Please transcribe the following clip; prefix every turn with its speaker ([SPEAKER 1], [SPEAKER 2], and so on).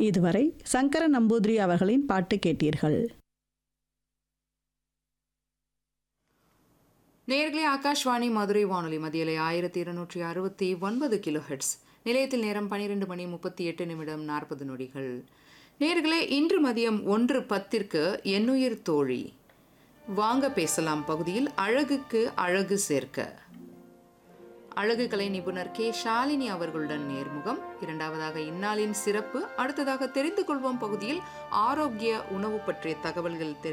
[SPEAKER 1] இதுவரை சங்கர நம்பூதிரி அவர்களின் பாட்டு கேட்டீர்கள்
[SPEAKER 2] நேர்களே ஆகாஷ்வாணி மதுரை வானொலி மதியலை ஆயிரத்தி இருநூற்றி அறுபத்தி ஒன்பது கிலோ ஹெட்ஸ் நிலையத்தில் நேரம் பன்னிரெண்டு மணி முப்பத்தி எட்டு நிமிடம் நாற்பது நொடிகள் நேர்களே இன்று மதியம் ஒன்று பத்திற்கு எண்ணுயிர் தோழி வாங்க பேசலாம் பகுதியில் அழகுக்கு அழகு சேர்க்க அழகு கலை நிபுணர் கே ஷாலினி அவர்களுடன் நேர்முகம் இரண்டாவதாக இந்நாளின் சிறப்பு அடுத்ததாக தெரிந்து கொள்வோம் பகுதியில் ஆரோக்கிய உணவு பற்றிய தகவல்கள் தெரிந்து